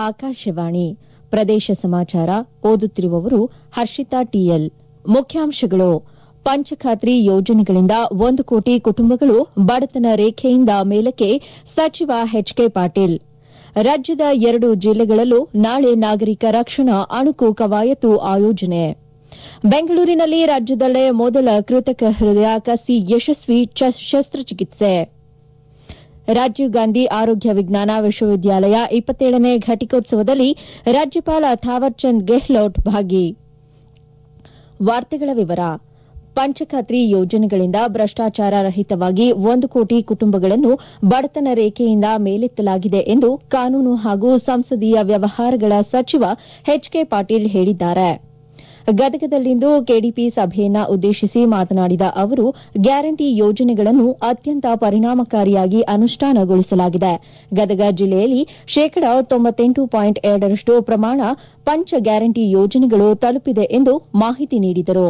ಆಕಾಶವಾಣಿ ಪ್ರದೇಶ ಸಮಾಚಾರ ಓದುತ್ತಿರುವವರು ಹರ್ಷಿತಾ ಟಿಎಲ್ ಮುಖ್ಯಾಂಶಗಳು ಪಂಚಖಾತ್ರಿ ಯೋಜನೆಗಳಿಂದ ಒಂದು ಕೋಟಿ ಕುಟುಂಬಗಳು ಬಡತನ ರೇಖೆಯಿಂದ ಮೇಲಕ್ಕೆ ಸಚಿವ ಎಚ್ಕೆ ಪಾಟೀಲ್ ರಾಜ್ಯದ ಎರಡು ಜಿಲ್ಲೆಗಳಲ್ಲೂ ನಾಳೆ ನಾಗರಿಕ ರಕ್ಷಣಾ ಅಣುಕು ಕವಾಯತು ಆಯೋಜನೆ ಬೆಂಗಳೂರಿನಲ್ಲಿ ರಾಜ್ಯದಲ್ಲೇ ಮೊದಲ ಕೃತಕ ಹೃದಯ ಕಸಿ ಯಶಸ್ವಿ ಶಸ್ತ್ರಚಿಕಿತ್ಸೆ ರಾಜೀವ್ ಗಾಂಧಿ ಆರೋಗ್ಯ ವಿಜ್ಞಾನ ವಿಶ್ವವಿದ್ಯಾಲಯ ಇಪ್ಪತ್ತೇಳನೇ ಘಟಿಕೋತ್ಸವದಲ್ಲಿ ರಾಜ್ಯಪಾಲ ಥಾವರ್ಚಂದ್ ಗೆಹ್ಲೋಟ್ ಭಾಗಿ ವಾರ್ತೆಗಳ ವಿವರ ಪಂಚಖಾತ್ರಿ ಯೋಜನೆಗಳಿಂದ ಭ್ರಷ್ಟಾಚಾರ ರಹಿತವಾಗಿ ಒಂದು ಕೋಟಿ ಕುಟುಂಬಗಳನ್ನು ಬಡತನ ರೇಖೆಯಿಂದ ಮೇಲೆತ್ತಲಾಗಿದೆ ಎಂದು ಕಾನೂನು ಹಾಗೂ ಸಂಸದೀಯ ವ್ಯವಹಾರಗಳ ಸಚಿವ ಎಚ್ಕೆ ಪಾಟೀಲ್ ಹೇಳಿದ್ದಾರೆ ಗದಗದಲ್ಲಿಂದು ಕೆಡಿಪಿ ಸಭೆಯನ್ನ ಉದ್ದೇಶಿಸಿ ಮಾತನಾಡಿದ ಅವರು ಗ್ಯಾರಂಟಿ ಯೋಜನೆಗಳನ್ನು ಅತ್ಯಂತ ಪರಿಣಾಮಕಾರಿಯಾಗಿ ಅನುಷ್ಠಾನಗೊಳಿಸಲಾಗಿದೆ ಗದಗ ಜಿಲ್ಲೆಯಲ್ಲಿ ಶೇಕಡ ತೊಂಬತ್ತೆಂಟು ಪಾಯಿಂಟ್ ಎರಡರಷ್ಟು ಪ್ರಮಾಣ ಪಂಚ ಗ್ಯಾರಂಟಿ ಯೋಜನೆಗಳು ತಲುಪಿದೆ ಎಂದು ಮಾಹಿತಿ ನೀಡಿದರು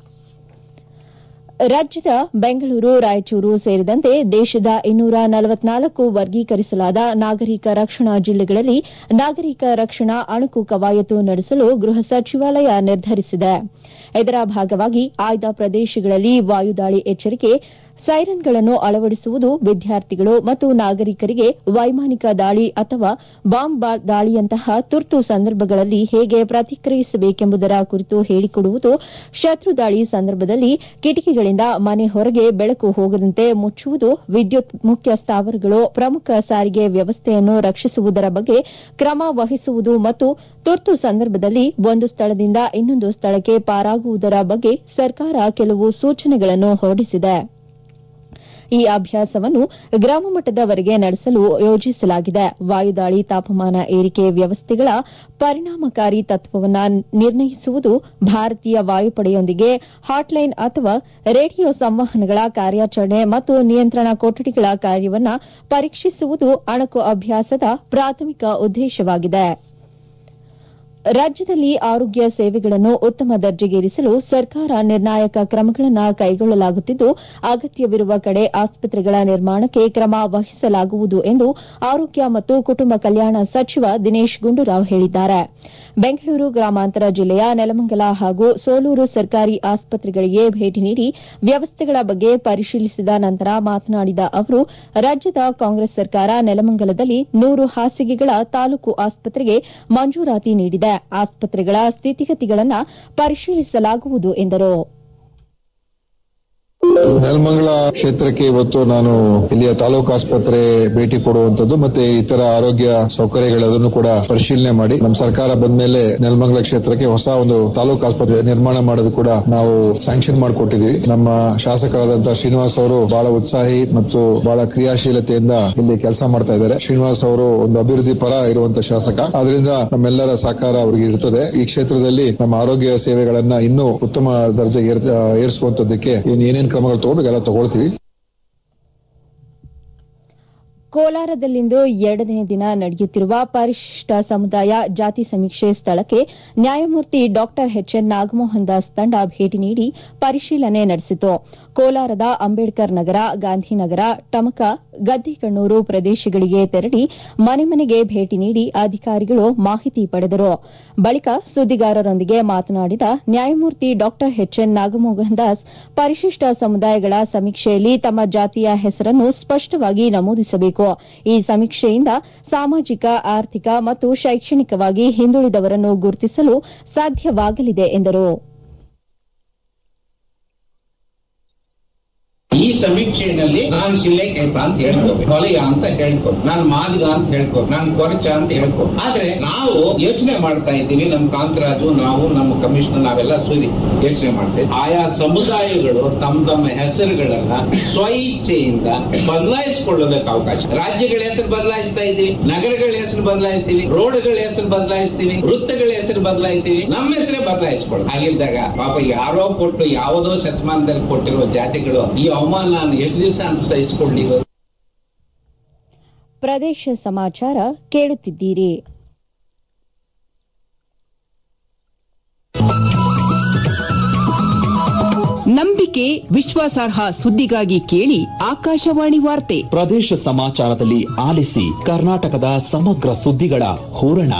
ರಾಜ್ಯದ ಬೆಂಗಳೂರು ರಾಯಚೂರು ಸೇರಿದಂತೆ ದೇಶದ ಇನ್ನೂರ ನಲವತ್ನಾಲ್ಕು ವರ್ಗೀಕರಿಸಲಾದ ನಾಗರಿಕ ರಕ್ಷಣಾ ಜಿಲ್ಲೆಗಳಲ್ಲಿ ನಾಗರಿಕ ರಕ್ಷಣಾ ಅಣುಕು ಕವಾಯತು ನಡೆಸಲು ಗೃಹ ಸಚಿವಾಲಯ ನಿರ್ಧರಿಸಿದೆ ಇದರ ಭಾಗವಾಗಿ ಆಯ್ದ ಪ್ರದೇಶಗಳಲ್ಲಿ ವಾಯುದಾಳಿ ಎಚ್ಚರಿಕೆ ಸೈರನ್ಗಳನ್ನು ಅಳವಡಿಸುವುದು ವಿದ್ಯಾರ್ಥಿಗಳು ಮತ್ತು ನಾಗರಿಕರಿಗೆ ವೈಮಾನಿಕ ದಾಳಿ ಅಥವಾ ಬಾಂಬ್ ದಾಳಿಯಂತಹ ತುರ್ತು ಸಂದರ್ಭಗಳಲ್ಲಿ ಹೇಗೆ ಪ್ರತಿಕ್ರಿಯಿಸಬೇಕೆಂಬುದರ ಕುರಿತು ಹೇಳಿಕೊಡುವುದು ಶತ್ರು ದಾಳಿ ಸಂದರ್ಭದಲ್ಲಿ ಕಿಟಕಿಗಳಿಂದ ಮನೆ ಹೊರಗೆ ಬೆಳಕು ಹೋಗದಂತೆ ಮುಚ್ಚುವುದು ವಿದ್ಯುತ್ ಮುಖ್ಯ ಸ್ಥಾವರಗಳು ಪ್ರಮುಖ ಸಾರಿಗೆ ವ್ಯವಸ್ಥೆಯನ್ನು ರಕ್ಷಿಸುವುದರ ಬಗ್ಗೆ ಕ್ರಮ ವಹಿಸುವುದು ಮತ್ತು ತುರ್ತು ಸಂದರ್ಭದಲ್ಲಿ ಒಂದು ಸ್ಥಳದಿಂದ ಇನ್ನೊಂದು ಸ್ಥಳಕ್ಕೆ ಪಾರಾಗುವುದರ ಬಗ್ಗೆ ಸರ್ಕಾರ ಕೆಲವು ಸೂಚನೆಗಳನ್ನು ಹೊರಡಿಸಿದೆ ಈ ಅಭ್ಯಾಸವನ್ನು ಗ್ರಾಮ ಮಟ್ಟದವರೆಗೆ ನಡೆಸಲು ಯೋಜಿಸಲಾಗಿದೆ ವಾಯುದಾಳಿ ತಾಪಮಾನ ಏರಿಕೆ ವ್ಯವಸ್ಥೆಗಳ ಪರಿಣಾಮಕಾರಿ ತತ್ವವನ್ನು ನಿರ್ಣಯಿಸುವುದು ಭಾರತೀಯ ವಾಯುಪಡೆಯೊಂದಿಗೆ ಹಾಟ್ಲೈನ್ ಅಥವಾ ರೇಡಿಯೋ ಸಂವಹನಗಳ ಕಾರ್ಯಾಚರಣೆ ಮತ್ತು ನಿಯಂತ್ರಣ ಕೊಠಡಿಗಳ ಕಾರ್ಯವನ್ನು ಪರೀಕ್ಷಿಸುವುದು ಅಣಕು ಅಭ್ಯಾಸದ ಪ್ರಾಥಮಿಕ ಉದ್ದೇಶವಾಗಿದೆ ರಾಜ್ಯದಲ್ಲಿ ಆರೋಗ್ಯ ಸೇವೆಗಳನ್ನು ಉತ್ತಮ ದರ್ಜೆಗೇರಿಸಲು ಸರ್ಕಾರ ನಿರ್ಣಾಯಕ ಕ್ರಮಗಳನ್ನು ಕೈಗೊಳ್ಳಲಾಗುತ್ತಿದ್ದು ಅಗತ್ಯವಿರುವ ಕಡೆ ಆಸ್ಪತ್ರೆಗಳ ನಿರ್ಮಾಣಕ್ಕೆ ಕ್ರಮ ವಹಿಸಲಾಗುವುದು ಎಂದು ಆರೋಗ್ಯ ಮತ್ತು ಕುಟುಂಬ ಕಲ್ಯಾಣ ಸಚಿವ ದಿನೇಶ್ ಗುಂಡೂರಾವ್ ಹೇಳಿದ್ದಾರೆ ಬೆಂಗಳೂರು ಗ್ರಾಮಾಂತರ ಜಿಲ್ಲೆಯ ನೆಲಮಂಗಲ ಹಾಗೂ ಸೋಲೂರು ಸರ್ಕಾರಿ ಆಸ್ಪತ್ರೆಗಳಿಗೆ ಭೇಟಿ ನೀಡಿ ವ್ಯವಸ್ಥೆಗಳ ಬಗ್ಗೆ ಪರಿಶೀಲಿಸಿದ ನಂತರ ಮಾತನಾಡಿದ ಅವರು ರಾಜ್ಯದ ಕಾಂಗ್ರೆಸ್ ಸರ್ಕಾರ ನೆಲಮಂಗಲದಲ್ಲಿ ನೂರು ಹಾಸಿಗೆಗಳ ತಾಲೂಕು ಆಸ್ಪತ್ರೆಗೆ ಮಂಜೂರಾತಿ ನೀಡಿದೆ ಆಸ್ಪತ್ರೆಗಳ ಸ್ಥಿತಿಗತಿಗಳನ್ನು ಪರಿಶೀಲಿಸಲಾಗುವುದು ಎಂದರು ನೆಲಮಂಗಲ ಕ್ಷೇತ್ರಕ್ಕೆ ಇವತ್ತು ನಾನು ಇಲ್ಲಿಯ ತಾಲೂಕು ಆಸ್ಪತ್ರೆ ಭೇಟಿ ಕೊಡುವಂತದ್ದು ಮತ್ತೆ ಇತರ ಆರೋಗ್ಯ ಸೌಕರ್ಯಗಳದನ್ನು ಕೂಡ ಪರಿಶೀಲನೆ ಮಾಡಿ ನಮ್ಮ ಸರ್ಕಾರ ಬಂದ ಮೇಲೆ ನೆಲಮಂಗಲ ಕ್ಷೇತ್ರಕ್ಕೆ ಹೊಸ ಒಂದು ತಾಲೂಕು ಆಸ್ಪತ್ರೆ ನಿರ್ಮಾಣ ಮಾಡೋದು ಕೂಡ ನಾವು ಸ್ಯಾಂಕ್ಷನ್ ಮಾಡಿಕೊಟ್ಟಿದ್ದೀವಿ ನಮ್ಮ ಶಾಸಕರಾದಂತಹ ಶ್ರೀನಿವಾಸ್ ಅವರು ಬಹಳ ಉತ್ಸಾಹಿ ಮತ್ತು ಬಹಳ ಕ್ರಿಯಾಶೀಲತೆಯಿಂದ ಇಲ್ಲಿ ಕೆಲಸ ಮಾಡ್ತಾ ಇದ್ದಾರೆ ಶ್ರೀನಿವಾಸ್ ಅವರು ಒಂದು ಅಭಿವೃದ್ಧಿ ಪರ ಇರುವಂತಹ ಶಾಸಕ ಅದರಿಂದ ನಮ್ಮೆಲ್ಲರ ಸಹಕಾರ ಅವರಿಗೆ ಇರ್ತದೆ ಈ ಕ್ಷೇತ್ರದಲ್ಲಿ ನಮ್ಮ ಆರೋಗ್ಯ ಸೇವೆಗಳನ್ನ ಇನ್ನೂ ಉತ್ತಮ ದರ್ಜೆಗೆ ಏರಿಸುವಂತದ್ದಕ್ಕೆ ಏನೇನು ಕ್ರಮಗಳು ತಗೋಬೇಕು ಎಲ್ಲ ತಗೊಳ್ತೀವಿ ಕೋಲಾರದಲ್ಲಿಂದು ಎರಡನೇ ದಿನ ನಡೆಯುತ್ತಿರುವ ಪರಿಶಿಷ್ಟ ಸಮುದಾಯ ಜಾತಿ ಸಮೀಕ್ಷೆ ಸ್ಥಳಕ್ಕೆ ನ್ಯಾಯಮೂರ್ತಿ ಡಾ ಎಚ್ಎನ್ ನಾಗಮೋಹನ್ ದಾಸ್ ತಂಡ ಭೇಟಿ ನೀಡಿ ಪರಿಶೀಲನೆ ನಡೆಸಿತು ಕೋಲಾರದ ಅಂಬೇಡ್ಕರ್ ನಗರ ಗಾಂಧಿನಗರ ಟಮಕ ಗದ್ದಿಕಣ್ಣೂರು ಪ್ರದೇಶಗಳಿಗೆ ತೆರಳಿ ಮನೆ ಮನೆಗೆ ಭೇಟಿ ನೀಡಿ ಅಧಿಕಾರಿಗಳು ಮಾಹಿತಿ ಪಡೆದರು ಬಳಿಕ ಸುದ್ದಿಗಾರರೊಂದಿಗೆ ಮಾತನಾಡಿದ ನ್ಯಾಯಮೂರ್ತಿ ಡಾ ಎಚ್ಎನ್ ನಾಗಮೋಹನ್ ದಾಸ್ ಪರಿಶಿಷ್ಟ ಸಮುದಾಯಗಳ ಸಮೀಕ್ಷೆಯಲ್ಲಿ ತಮ್ಮ ಜಾತಿಯ ಹೆಸರನ್ನು ಸ್ಪಷ್ಟವಾಗಿ ನಮೂದಿಸಬೇಕು ಈ ಸಮೀಕ್ಷೆಯಿಂದ ಸಾಮಾಜಿಕ ಆರ್ಥಿಕ ಮತ್ತು ಶೈಕ್ಷಣಿಕವಾಗಿ ಹಿಂದುಳಿದವರನ್ನು ಗುರುತಿಸಲು ಸಾಧ್ಯವಾಗಲಿದೆ ಎಂದರು ಈ ಸಮೀಕ್ಷೆಯಲ್ಲಿ ನಾನು ಶಿಲೆಕೇಪ ಅಂತ ಹೇಳ್ಕೊ ಹೊಲೆಯ ಅಂತ ಹೇಳ್ಕೊ ನಾನು ಮಾದಿಗ ಅಂತ ಹೇಳ್ಕೊ ನಾನು ಕೊರಚ ಅಂತ ಹೇಳ್ಕೊ ಆದ್ರೆ ನಾವು ಯೋಚನೆ ಮಾಡ್ತಾ ಇದ್ದೀವಿ ನಮ್ಮ ಕಾಂತರಾಜು ನಾವು ನಮ್ಮ ಕಮಿಷನರ್ ನಾವೆಲ್ಲ ಸೇರಿ ಯೋಚನೆ ಮಾಡ್ತೇವೆ ಆಯಾ ಸಮುದಾಯಗಳು ತಮ್ಮ ತಮ್ಮ ಹೆಸರುಗಳನ್ನ ಸ್ವ ಇಚ್ಛೆಯಿಂದ ಬದಲಾಯಿಸಿಕೊಳ್ಳೋದಕ್ಕೆ ಅವಕಾಶ ರಾಜ್ಯಗಳ ಹೆಸರು ಬದಲಾಯಿಸ್ತಾ ಇದ್ದೀವಿ ನಗರಗಳ ಹೆಸರು ಬದಲಾಯಿಸ್ತೀವಿ ರೋಡ್ಗಳ ಹೆಸರು ಬದಲಾಯಿಸ್ತೀವಿ ವೃತ್ತಗಳ ಹೆಸರು ಬದಲಾಯಿಸ್ತೀವಿ ನಮ್ಮ ಹೆಸರೇ ಬದಲಾಯಿಸ್ಕೊಳ್ಳಿ ಹಾಗಿದ್ದಾಗ ಪಾಪ ಯಾರೋ ಕೊಟ್ಟು ಯಾವುದೋ ಶತಮಾನದಲ್ಲಿ ಕೊಟ್ಟಿರುವ ಜಾತಿಗಳು ಈ ಅವಮಾನ ನಾನು ಎಷ್ಟು ದಿವಸ ಅಂತ ಸಹಿಸಿಕೊಳ್ಳಿ ಪ್ರದೇಶ ಸಮಾಚಾರ ಕೇಳುತ್ತಿದ್ದೀರಿ ನಂಬಿಕೆ ವಿಶ್ವಾಸಾರ್ಹ ಸುದ್ದಿಗಾಗಿ ಕೇಳಿ ಆಕಾಶವಾಣಿ ವಾರ್ತೆ ಪ್ರದೇಶ ಸಮಾಚಾರದಲ್ಲಿ ಆಲಿಸಿ ಕರ್ನಾಟಕದ ಸಮಗ್ರ ಸುದ್ದಿಗಳ ಹೂರಣ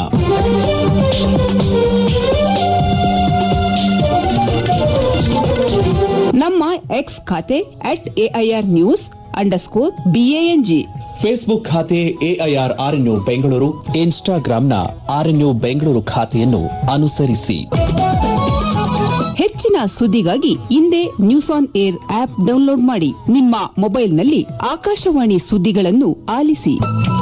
ನಮ್ಮ ಎಕ್ಸ್ ಖಾತೆ at AIR news underscore BANG Facebook ಖಾತೆ ಎಐಆರ್ ಆರ್ಎನ್ಯು ಬೆಂಗಳೂರು ಇನ್ಸ್ಟಾಗ್ರಾಂನ ಆರ್ಎನ್ಯು ಬೆಂಗಳೂರು ಖಾತೆಯನ್ನು ಅನುಸರಿಸಿ ಹೆಚ್ಚಿನ ಸುದ್ದಿಗಾಗಿ ಹಿಂದೆ news on air app download ಮಾಡಿ ನಿಮ್ಮ ಮೊಬೈಲ್ನಲ್ಲಿ ಆಕಾಶವಾಣಿ ಸುದ್ದಿಗಳನ್ನು ಆಲಿಸಿ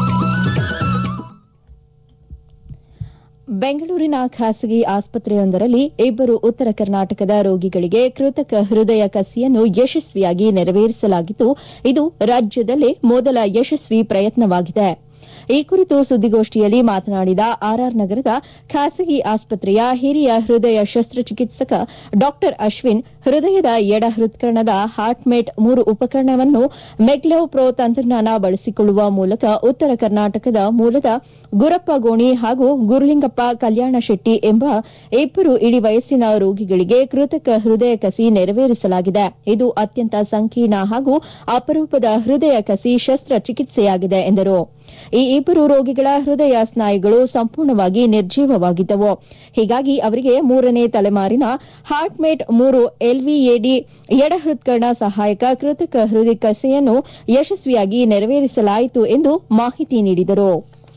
ಬೆಂಗಳೂರಿನ ಖಾಸಗಿ ಆಸ್ಪತ್ರೆಯೊಂದರಲ್ಲಿ ಇಬ್ಬರು ಉತ್ತರ ಕರ್ನಾಟಕದ ರೋಗಿಗಳಿಗೆ ಕೃತಕ ಹೃದಯ ಕಸಿಯನ್ನು ಯಶಸ್ವಿಯಾಗಿ ನೆರವೇರಿಸಲಾಗಿದ್ದು ಇದು ರಾಜ್ಯದಲ್ಲೇ ಮೊದಲ ಯಶಸ್ವಿ ಪ್ರಯತ್ನವಾಗಿದೆ ಈ ಕುರಿತು ಸುದ್ದಿಗೋಷ್ಠಿಯಲ್ಲಿ ಮಾತನಾಡಿದ ಆರ್ಆರ್ ನಗರದ ಖಾಸಗಿ ಆಸ್ಪತ್ರೆಯ ಹಿರಿಯ ಹೃದಯ ಶಸ್ತ್ರಚಿಕಿತ್ಸಕ ಡಾ ಅಶ್ವಿನ್ ಹೃದಯದ ಎಡ ಹೃತ್ಕರ್ಣದ ಹಾರ್ಟ್ಮೇಟ್ ಮೂರು ಉಪಕರಣವನ್ನು ಮೆಗ್ಲವ್ ಪ್ರೋ ತಂತ್ರಜ್ಞಾನ ಬಳಸಿಕೊಳ್ಳುವ ಮೂಲಕ ಉತ್ತರ ಕರ್ನಾಟಕದ ಮೂಲದ ಗುರಪ್ಪ ಗೋಣಿ ಹಾಗೂ ಗುರುಲಿಂಗಪ್ಪ ಕಲ್ಯಾಣ ಶೆಟ್ಟಿ ಎಂಬ ಇಬ್ಬರು ಇಡೀ ವಯಸ್ಸಿನ ರೋಗಿಗಳಿಗೆ ಕೃತಕ ಹೃದಯ ಕಸಿ ನೆರವೇರಿಸಲಾಗಿದೆ ಇದು ಅತ್ಯಂತ ಸಂಕೀರ್ಣ ಹಾಗೂ ಅಪರೂಪದ ಹೃದಯ ಕಸಿ ಶಸ್ತ್ರಚಿಕಿತ್ಸೆಯಾಗಿದೆ ಎಂದರು ಈ ಇಬ್ಬರು ರೋಗಿಗಳ ಹೃದಯ ಸ್ನಾಯುಗಳು ಸಂಪೂರ್ಣವಾಗಿ ನಿರ್ಜೀವವಾಗಿದ್ದವು ಹೀಗಾಗಿ ಅವರಿಗೆ ಮೂರನೇ ತಲೆಮಾರಿನ ಹಾರ್ಟ್ಮೇಟ್ ಮೂರು ಎಲ್ವಿಎಡಿ ಎಡ ಹೃತ್ಕರ್ಣ ಸಹಾಯಕ ಕೃತಕ ಹೃದಯ ಕಸೆಯನ್ನು ಯಶಸ್ವಿಯಾಗಿ ನೆರವೇರಿಸಲಾಯಿತು ಎಂದು ಮಾಹಿತಿ ನೀಡಿದರು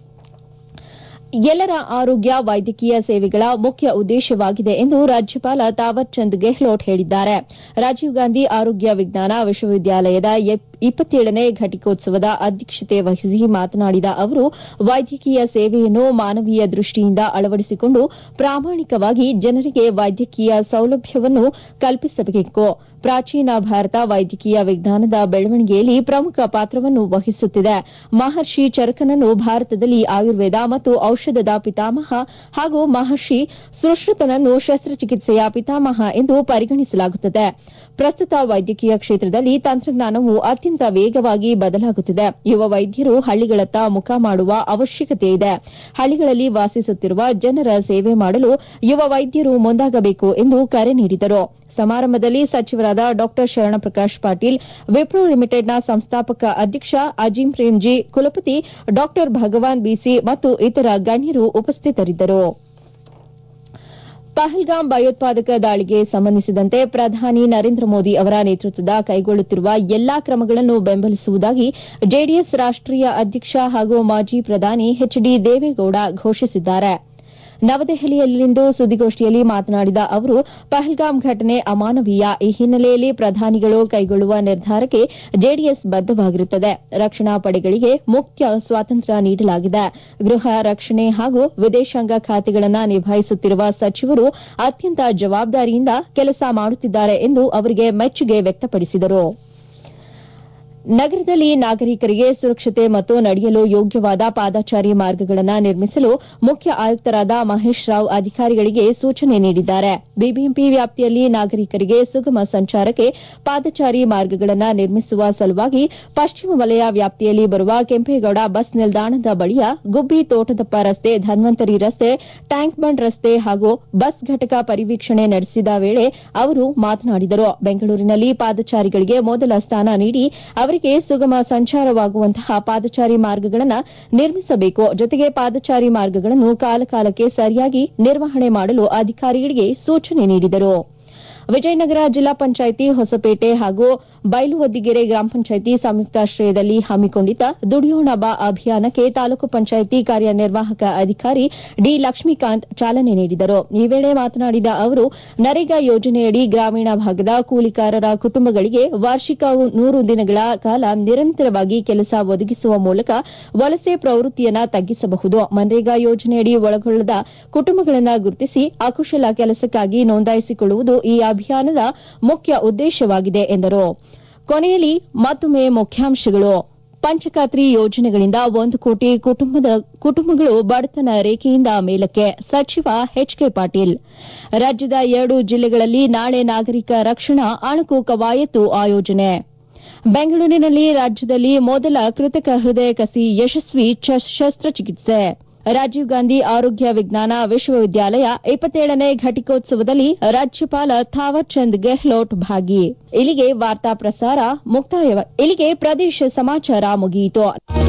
ಎಲ್ಲರ ಆರೋಗ್ಯ ವೈದ್ಯಕೀಯ ಸೇವೆಗಳ ಮುಖ್ಯ ಉದ್ದೇಶವಾಗಿದೆ ಎಂದು ರಾಜ್ಯಪಾಲ ತಾವರ್ ಚಂದ್ ಗೆಹ್ಲೋಟ್ ಹೇಳಿದ್ದಾರೆ ರಾಜೀವ್ ಗಾಂಧಿ ಆರೋಗ್ಯ ವಿಜ್ಞಾನ ವಿಶ್ವವಿದ್ಯಾಲಯದ ಇಪ್ಪತ್ತೇಳನೇ ಘಟಿಕೋತ್ಸವದ ಅಧ್ಯಕ್ಷತೆ ವಹಿಸಿ ಮಾತನಾಡಿದ ಅವರು ವೈದ್ಯಕೀಯ ಸೇವೆಯನ್ನು ಮಾನವೀಯ ದೃಷ್ಟಿಯಿಂದ ಅಳವಡಿಸಿಕೊಂಡು ಪ್ರಾಮಾಣಿಕವಾಗಿ ಜನರಿಗೆ ವೈದ್ಯಕೀಯ ಸೌಲಭ್ಯವನ್ನು ಕಲ್ಪಿಸಬೇಕು ಪ್ರಾಚೀನ ಭಾರತ ವೈದ್ಯಕೀಯ ವಿಜ್ಞಾನದ ಬೆಳವಣಿಗೆಯಲ್ಲಿ ಪ್ರಮುಖ ಪಾತ್ರವನ್ನು ವಹಿಸುತ್ತಿದೆ ಮಹರ್ಷಿ ಚರಕನನ್ನು ಭಾರತದಲ್ಲಿ ಆಯುರ್ವೇದ ಮತ್ತು ಔಷಧದ ಪಿತಾಮಹ ಹಾಗೂ ಮಹರ್ಷಿ ಸುಶ್ರುತನನ್ನು ಶಸ್ತ್ರಚಿಕಿತ್ಸೆಯ ಪಿತಾಮಹ ಎಂದು ಪರಿಗಣಿಸಲಾಗುತ್ತದೆ ಪ್ರಸ್ತುತ ವೈದ್ಯಕೀಯ ಕ್ಷೇತ್ರದಲ್ಲಿ ತಂತ್ರಜ್ಞಾನವು ಅತ್ಯಂತ ವೇಗವಾಗಿ ಬದಲಾಗುತ್ತಿದೆ ಯುವ ವೈದ್ಯರು ಹಳ್ಳಿಗಳತ್ತ ಮುಖ ಮಾಡುವ ಅವಶ್ಯಕತೆ ಇದೆ ಹಳ್ಳಿಗಳಲ್ಲಿ ವಾಸಿಸುತ್ತಿರುವ ಜನರ ಸೇವೆ ಮಾಡಲು ಯುವ ವೈದ್ಯರು ಮುಂದಾಗಬೇಕು ಎಂದು ಕರೆ ನೀಡಿದರು ಸಮಾರಂಭದಲ್ಲಿ ಸಚಿವರಾದ ಡಾ ಶರಣಪ್ರಕಾಶ್ ಪಾಟೀಲ್ ವಿಪ್ರೋ ಲಿಮಿಟೆಡ್ನ ಸಂಸ್ಥಾಪಕ ಅಧ್ಯಕ್ಷ ಅಜೀಂ ಪ್ರೇಮ್ಜಿ ಕುಲಪತಿ ಡಾ ಭಗವಾನ್ ಬಿಸಿ ಮತ್ತು ಇತರ ಗಣ್ಯರು ಉಪಸ್ಥಿತರಿದ್ದರು ಪಹಲ್ಗಾಮ್ ಭಯೋತ್ಪಾದಕ ದಾಳಿಗೆ ಸಂಬಂಧಿಸಿದಂತೆ ಪ್ರಧಾನಿ ನರೇಂದ್ರ ಮೋದಿ ಅವರ ನೇತೃತ್ವದ ಕೈಗೊಳ್ಳುತ್ತಿರುವ ಎಲ್ಲಾ ಕ್ರಮಗಳನ್ನು ಬೆಂಬಲಿಸುವುದಾಗಿ ಜೆಡಿಎಸ್ ರಾಷ್ಟೀಯ ಅಧ್ಯಕ್ಷ ಹಾಗೂ ಮಾಜಿ ಪ್ರಧಾನಿ ಎಚ್ ಡಿ ದೇವೇಗೌಡ ಘೋಷಿಸಿದ್ದಾರೆ ನವದೆಹಲಿಯಲ್ಲಿಂದು ಸುದ್ದಿಗೋಷ್ಠಿಯಲ್ಲಿ ಮಾತನಾಡಿದ ಅವರು ಪಹಲ್ಗಾಮ್ ಘಟನೆ ಅಮಾನವೀಯ ಈ ಹಿನ್ನೆಲೆಯಲ್ಲಿ ಪ್ರಧಾನಿಗಳು ಕೈಗೊಳ್ಳುವ ನಿರ್ಧಾರಕ್ಕೆ ಜೆಡಿಎಸ್ ಬದ್ದವಾಗಿರುತ್ತದೆ ರಕ್ಷಣಾ ಪಡೆಗಳಿಗೆ ಮುಖ್ಯ ಸ್ವಾತಂತ್ರ್ಯ ನೀಡಲಾಗಿದೆ ಗೃಹ ರಕ್ಷಣೆ ಹಾಗೂ ವಿದೇಶಾಂಗ ಖಾತೆಗಳನ್ನು ನಿಭಾಯಿಸುತ್ತಿರುವ ಸಚಿವರು ಅತ್ಯಂತ ಜವಾಬ್ದಾರಿಯಿಂದ ಕೆಲಸ ಮಾಡುತ್ತಿದ್ದಾರೆ ಎಂದು ಅವರಿಗೆ ಮೆಚ್ಚುಗೆ ವ್ಯಕ್ತಪಡಿಸಿದರು ನಗರದಲ್ಲಿ ನಾಗರಿಕರಿಗೆ ಸುರಕ್ಷತೆ ಮತ್ತು ನಡೆಯಲು ಯೋಗ್ಯವಾದ ಪಾದಚಾರಿ ಮಾರ್ಗಗಳನ್ನು ನಿರ್ಮಿಸಲು ಮುಖ್ಯ ಆಯುಕ್ತರಾದ ಮಹೇಶ್ ರಾವ್ ಅಧಿಕಾರಿಗಳಿಗೆ ಸೂಚನೆ ನೀಡಿದ್ದಾರೆ ಬಿಬಿಎಂಪಿ ವ್ಯಾಪ್ತಿಯಲ್ಲಿ ನಾಗರಿಕರಿಗೆ ಸುಗಮ ಸಂಚಾರಕ್ಕೆ ಪಾದಚಾರಿ ಮಾರ್ಗಗಳನ್ನು ನಿರ್ಮಿಸುವ ಸಲುವಾಗಿ ಪಶ್ಚಿಮ ವಲಯ ವ್ಯಾಪ್ತಿಯಲ್ಲಿ ಬರುವ ಕೆಂಪೇಗೌಡ ಬಸ್ ನಿಲ್ದಾಣದ ಬಳಿಯ ಗುಬ್ಬಿ ತೋಟದಪ್ಪ ರಸ್ತೆ ಧನ್ವಂತರಿ ರಸ್ತೆ ಟ್ಯಾಂಕ್ ಬಂಡ್ ರಸ್ತೆ ಹಾಗೂ ಬಸ್ ಘಟಕ ಪರಿವೀಕ್ಷಣೆ ನಡೆಸಿದ ವೇಳೆ ಅವರು ಮಾತನಾಡಿದರು ಬೆಂಗಳೂರಿನಲ್ಲಿ ಪಾದಚಾರಿಗಳಿಗೆ ಮೊದಲ ಸ್ಥಾನ ನೀಡಿ ಅವರಿಗೆ ಸುಗಮ ಸಂಚಾರವಾಗುವಂತಹ ಪಾದಚಾರಿ ಮಾರ್ಗಗಳನ್ನು ನಿರ್ಮಿಸಬೇಕು ಜೊತೆಗೆ ಪಾದಚಾರಿ ಮಾರ್ಗಗಳನ್ನು ಕಾಲಕಾಲಕ್ಕೆ ಸರಿಯಾಗಿ ನಿರ್ವಹಣೆ ಮಾಡಲು ಅಧಿಕಾರಿಗಳಿಗೆ ಸೂಚನೆ ನೀಡಿದರು ವಿಜಯನಗರ ಜಿಲ್ಲಾ ಪಂಚಾಯಿತಿ ಹೊಸಪೇಟೆ ಹಾಗೂ ಬೈಲುವದ್ದಿಗೆರೆ ಗ್ರಾಮ ಪಂಚಾಯಿತಿ ಸಂಯುಕ್ತಾಶ್ರಯದಲ್ಲಿ ಹಮ್ಮಿಕೊಂಡಿದ್ದ ದುಡಿಯೋಣ ಬಾ ಅಭಿಯಾನಕ್ಕೆ ತಾಲೂಕು ಪಂಚಾಯಿತಿ ಕಾರ್ಯನಿರ್ವಾಹಕ ಅಧಿಕಾರಿ ಡಿ ಲಕ್ಷ್ಮೀಕಾಂತ್ ಚಾಲನೆ ನೀಡಿದರು ಈ ವೇಳೆ ಮಾತನಾಡಿದ ಅವರು ನರೇಗಾ ಯೋಜನೆಯಡಿ ಗ್ರಾಮೀಣ ಭಾಗದ ಕೂಲಿಕಾರರ ಕುಟುಂಬಗಳಿಗೆ ವಾರ್ಷಿಕ ನೂರು ದಿನಗಳ ಕಾಲ ನಿರಂತರವಾಗಿ ಕೆಲಸ ಒದಗಿಸುವ ಮೂಲಕ ವಲಸೆ ಪ್ರವೃತ್ತಿಯನ್ನು ತಗ್ಗಿಸಬಹುದು ಮನ್ರೇಗಾ ಯೋಜನೆಯಡಿ ಒಳಗೊಳ್ಳದ ಕುಟುಂಬಗಳನ್ನು ಗುರುತಿಸಿ ಅಕುಶಲ ಕೆಲಸಕ್ಕಾಗಿ ನೋಂದಾಯಿಸಿಕೊಳ್ಳುವುದು ಈ ಅಭಿಯಾನದ ಮುಖ್ಯ ಉದ್ದೇಶವಾಗಿದೆ ಎಂದರು ಕೊನೆಯಲ್ಲಿ ಮತ್ತೊಮ್ಮೆ ಮುಖ್ಯಾಂಶಗಳು ಪಂಚಖಾತ್ರಿ ಯೋಜನೆಗಳಿಂದ ಒಂದು ಕೋಟಿ ಕುಟುಂಬಗಳು ಬಡತನ ರೇಖೆಯಿಂದ ಮೇಲಕ್ಕೆ ಸಚಿವ ಎಚ್ಕೆ ಪಾಟೀಲ್ ರಾಜ್ಯದ ಎರಡು ಜಿಲ್ಲೆಗಳಲ್ಲಿ ನಾಳೆ ನಾಗರಿಕ ರಕ್ಷಣಾ ಅಣುಕು ಕವಾಯತು ಆಯೋಜನೆ ಬೆಂಗಳೂರಿನಲ್ಲಿ ರಾಜ್ಯದಲ್ಲಿ ಮೊದಲ ಕೃತಕ ಹೃದಯ ಕಸಿ ಯಶಸ್ವಿ ಶಸ್ತ್ರಚಿಕಿತ್ಸೆ ರಾಜೀವ್ ಗಾಂಧಿ ಆರೋಗ್ಯ ವಿಜ್ಞಾನ ವಿಶ್ವವಿದ್ಯಾಲಯ ಇಪ್ಪತ್ತೇಳನೇ ಘಟಿಕೋತ್ಸವದಲ್ಲಿ ರಾಜ್ಯಪಾಲ ಥಾವರ್ ಚಂದ್ ಗೆಹ್ಲೋಟ್ ಭಾಗಿ ಇಲ್ಲಿಗೆ ವಾರ್ತಾ ಪ್ರಸಾರ ಮುಕ್ತಾಯ ಇಲ್ಲಿಗೆ ಪ್ರದೇಶ ಸಮಾಚಾರ ಮುಗಿಯಿತು